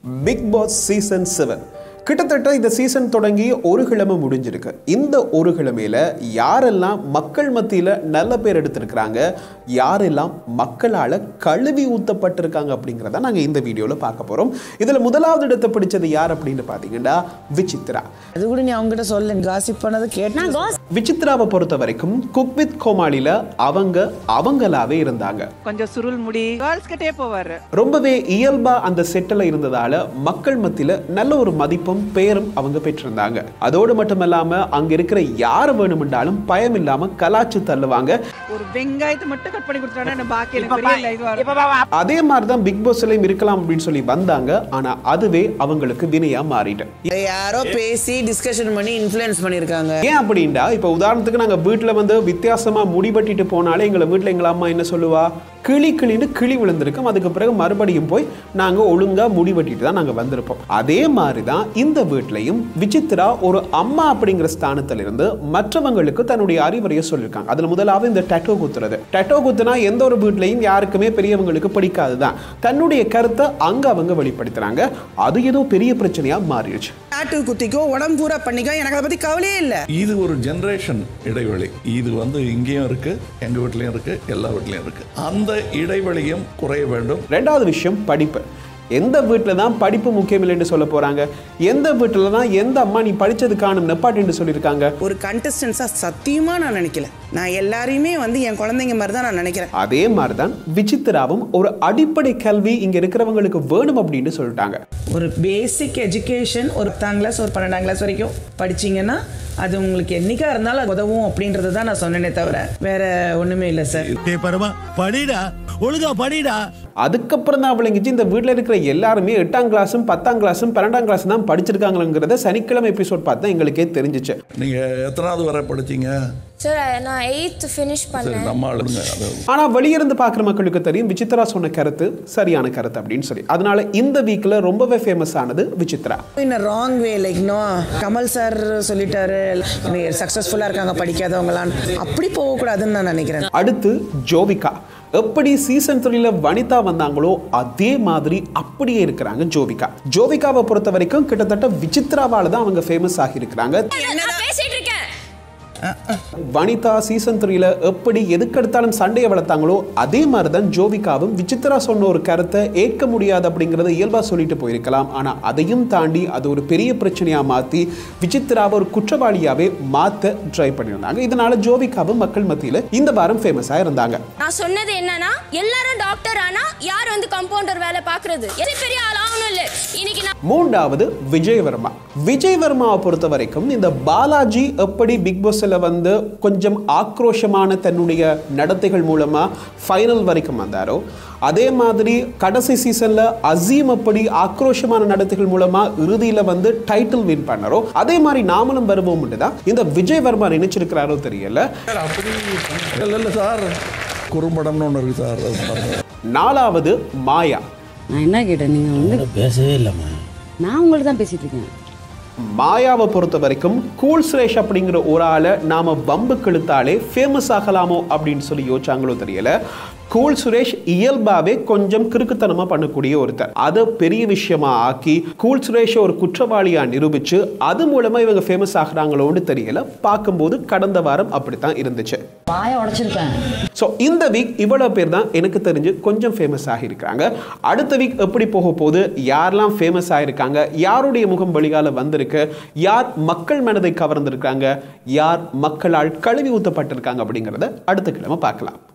Big Boss season seven கிட்டத்தட்ட இந்த season தொடங்கி ஒரு கிழமை முடிஞ்சிருக்கு இந்த ஒரு கிழமையில யாரெல்லாம் மக்கள் மத்தியில் நல்ல பேர் எடுத்திருக்கிறாங்க யாரெல்லாம் மக்களால் கழுவி ஊத்தப்பட்டிருக்காங்க அப்படிங்கிறத நாங்கள் இந்த வீடியோவில் பார்க்க போகிறோம் இதில் முதலாவது இடத்தை பிடிச்சது யார் அப்படின்னு பார்த்தீங்கன்னா விசித்ரா அது கூட நீ அவங்ககிட்ட சொல்ல காசிப் பண்ணதை கேட்டு நான் காஸ் விசித்ராவை பொறுத்த வரைக்கும் குக் வித் கோமாளியில் அவங்க அவங்களாவே இருந்தாங்க கொஞ்சம் சுருள் முடி கேர்ள்ஸ் கிட்டே போவாரு ரொம்பவே இயல்பா அந்த செட்டில் இருந்ததால மக்கள் மத்தியில நல்ல ஒரு மதிப்பும் பெயரும் அவங்க பெற்றிருந்தாங்க அதோடு மட்டுமல்லாம அங்க இருக்கிற யார் வேணுமென்றாலும் பயம் இல்லாம கலாச்சு தள்ளுவாங்க ஒரு வெங்காயத்தை மட்டும் கட் பண்ணி கொடுத்தாங்கன்னா பாக்கி எனக்கு பெரிய இதுவா இருக்கும் அதே மாதிரி தான் பிக் பாஸ்லயும் இருக்கலாம் அப்படின்னு சொல்லி வந்தாங்க ஆனா அதுவே அவங்களுக்கு வினையா மாறிட்டு இதை யாரோ பேசி டிஸ்கஷன் பண்ணி இன்ஃப்ளூயன்ஸ் பண்ணியிருக்காங்க ஏன் அப்படின்டா இப்போ உதாரணத்துக்கு நாங்கள் வீட்டில் வந்து வித்தியாசமாக முடிவெட்டிட்டு போனாலே எங்களை வீட்டில் எங்கள் அம்மா என்ன சொல்லுவா கிளி கிளின்னு கிளி விழுந்திருக்கும் அதுக்கு பிறகு மறுபடியும் போய் நாங்கள் ஒழுங்காக முடிவெட்டிட்டு தான் நாங்கள் வந்திருப்போம் அதே மாதிரி தான் இந்த வீட்லையும் விசித்ரா ஒரு அம்மா அப்படிங்கிற ஸ்தானத்துல இருந்து மற்றவங்களுக்கு தன்னுடைய அறிவுரையை சொல்லியிருக்காங்க அதில் முதலாவது இந்த டெட்டோ குத்துறது டெட்டோ குத்துனா எந்த ஒரு வீட்லையும் யாருக்குமே பெரியவங்களுக்கு பிடிக்காது தான் தன்னுடைய கருத்தை அங்கே அவங்க வெளிப்படுத்துறாங்க அது ஏதோ பெரிய பிரச்சனையாக மாறிடுச்சு டாட்டு குத்திக்கோ உடம்பு பூரா பண்ணிக்கோ எனக்கு அதை பத்தி கவலையே இல்லை இது ஒரு ஜெனரேஷன் இடைவெளி இது வந்து இங்கேயும் இருக்கு எங்க வீட்லயும் இருக்கு எல்லா வீட்லயும் இருக்கு அந்த இடைவெளியும் குறைய வேண்டும் ரெண்டாவது விஷயம் படிப்பு எந்த வீட்டில் தான் படிப்பு முக்கியம் இல்லைன்னு சொல்ல போறாங்க எந்த வீட்டில் தான் எந்த அம்மா நீ படிச்சது காணும் நெப்பாட்டுன்னு சொல்லியிருக்காங்க ஒரு கண்டஸ்டன்ஸா சத்தியமா நான் நினைக்கல நான் எல்லாரையுமே வந்து என் குழந்தைங்க மாதிரி தான் நான் நினைக்கிறேன் அதே மாதிரி தான் விசித்திராவும் ஒரு அடிப்படை கல்வி இங்க இருக்கிறவங்களுக்கு வேணும் அப்படின்னு சொல்லிட்டாங்க ஒரு பேசிக் எஜுகேஷன் ஒரு பத்தாம் கிளாஸ் ஒரு பன்னெண்டாம் கிளாஸ் வரைக்கும் படிச்சீங்கன்னா அது உங்களுக்கு என்னைக்கா இருந்தாலும் அது உதவும் அப்படின்றது தான் நான் சொன்னேனே தவிர வேற ஒண்ணுமே இல்லை சார் டேய் பரமா படிடா ஒழுங்கா படிடா அதுக்கப்புறம் தான் விளங்கிச்சு இந்த வீட்டில் இருக்கிற எல்லாருமே எட்டாம் கிளாஸும் பத்தாம் கிளாஸும் பன்னெண்டாம் கிளாஸ் தான் படிச்சிருக்காங்கிறத சனிக்கிழமை எபிசோட் பார்த்தா எங்களுக்கே தெரிஞ்சிச்சு நீங்க எத்தனாவது வரை படிச்சீங்க சார் நான் எயித் ஃபினிஷ் சரி பண்ணேன் நம்ம ஆளுங்க அது ஆனா வெளியிருந்து பார்க்குற மக்களுக்கு தெரியும் விசித்ரா சொன்ன கருத்து சரியான கருத்து அப்படின்னு சொல்லி அதனால இந்த வீக்ல ரொம்பவே ஃபேமஸ் ஆனது Vichitra in wrong way like no Kamal sir சொல்லிட்டாரு சக்ஸஸ்ஃபுல்லாக இருக்காங்க படிக்காதவங்களாம் அப்படி போகக்கூடாதுன்னு நான் நினைக்கிறேன் அடுத்து ஜோவிகா எப்படி சீசன் த்ரீல வனிதா வந்தாங்களோ அதே மாதிரி அப்படியே இருக்கிறாங்க ஜோவிகா ஜோவிகாவை பொறுத்த வரைக்கும் கிட்டத்தட்ட விசித்ராவால தான் அவங்க ஃபேமஸ் ஆகியிருக்கிறாங்க நான் பேசிட்டு இருக்கேன் வனிதா சீசன் த்ரீல எப்படி எதுக்கெடுத்தாலும் சண்டையை வளர்த்தாங்களோ அதே மாதிரி தான் ஜோவிகாவும் விசித்ரா சொன்ன ஒரு கருத்தை ஏற்க முடியாது அப்படிங்கறத இயல்பா சொல்லிட்டு போயிருக்கலாம் ஆனா அதையும் தாண்டி அது ஒரு பெரிய பிரச்சனையா மாத்தி விசித்ராவை ஒரு குற்றவாளியாவே மாத்த ட்ரை பண்ணியிருந்தாங்க இதனால ஜோவிகாவும் மக்கள் மத்தியில இந்த வாரம் ஃபேமஸா இருந்தாங்க நான் சொன்னது என்னன்னா எல்லாரும் டாக்டர் ஆனா யார் வந்து கம்பவுண்டர் வேலை பாக்குறது எது பெரிய ஆள் ஆகணும் இல்ல இன்னைக்கு நான் மூன்றாவது விஜய் வர்மா விஜய் வர்மாவை பொறுத்த வரைக்கும் இந்த பாலாஜி எப்படி பிக் பாஸ்ல வந்து கொஞ்சம் ஆக்ரோஷமான தன்னுடைய நடத்தைகள் மூலமா ஃபைனல் வரைக்கும் வந்தாரோ அதே மாதிரி கடைசி சீசன்ல அசீம் எப்படி ஆக்ரோஷமான நடத்தைகள் மூலமா இறுதியில வந்து டைட்டில் வின் பண்ணாரோ அதே மாதிரி நாமளும் வருவோம் தான் இந்த விஜய் வர்மா நினைச்சிருக்கிறாரோ தெரியல இல்ல இல்ல சார் குறும்படம்னு ஒன்று இருக்கு சார் அது பாருங்க. நாலாவது மாயா நான் என்ன கேட்டேன் நீங்கள் வந்து பேசவே இல்லைம்மா நான் உங்கள்ட்ட தான் பேசிட்டு இருக்கேன் மாயாவை பொறுத்த வரைக்கும் கூல் சுரேஷ் அப்படிங்கிற ஒரு ஆளை நாம வம்பு கெழுத்தாலே ஃபேமஸ் ஆகலாமோ அப்படின்னு சொல்லி யோசிச்சாங்களோ தெரியல கூல் சுரேஷ் இயல்பாவே கொஞ்சம் கிறுக்குத்தனமா பண்ணக்கூடிய ஒருத்தர் அதை பெரிய விஷயமா ஆக்கி கூல் சுரேஷை ஒரு குற்றவாளியா நிரூபிச்சு அது மூலமா இவங்க ஃபேமஸ் ஆகுறாங்களோன்னு தெரியல பார்க்கும்போது கடந்த வாரம் அப்படித்தான் இருந்துச்சு வாயை உடச்சிருப்பேன் ஸோ இந்த வீக் இவ்வளோ பேர் தான் எனக்கு தெரிஞ்சு கொஞ்சம் ஃபேமஸ் ஆகியிருக்காங்க அடுத்த வீக் எப்படி போக போகுது யாரெல்லாம் ஃபேமஸ் ஆகியிருக்காங்க யாருடைய முகம் வெளியால வந்திருக்கு யார் மக்கள் மனதை கவர்ந்திருக்காங்க யார் மக்களால் கழுவி ஊற்றப்பட்டிருக்காங்க அப்படிங்கிறத அடுத்த கிழமை பார்க்கலாம்